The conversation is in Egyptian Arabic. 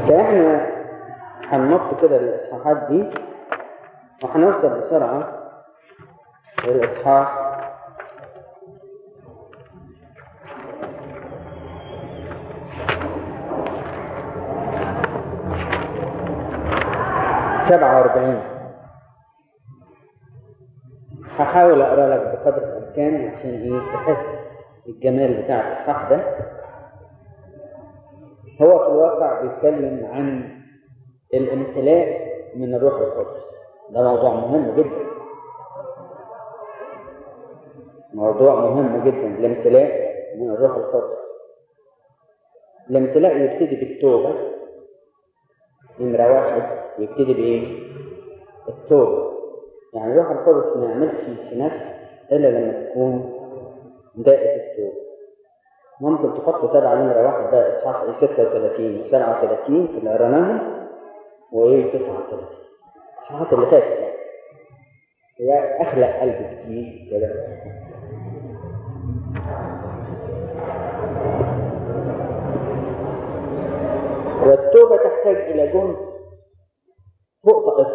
فاحنا هننط كده الاصحاحات دي وهنوصل بسرعه للاصحاح سبعة وأربعين هحاول أقرأ لك بقدر الإمكان عشان إيه تحس الجمال بتاع الإصحاح ده هو في الواقع بيتكلم عن الامتلاء من الروح القدس ده موضوع مهم جدا موضوع مهم جدا الامتلاء من الروح القدس الامتلاء يبتدي بالتوبة نمرة واحد يبتدي بإيه؟ التوبة يعني الروح القدس ما يعملش في نفس إلا لما تكون دائرة التوبة ممكن تحط تبع نمرة واحد ده إصحاح 36 و 37 في اللي قريناهم وإيه 39 الإصحاحات اللي فاتت يعني هي أخلق قلب جديد كده والتوبة تحتاج إلى جهد فوق طاقتنا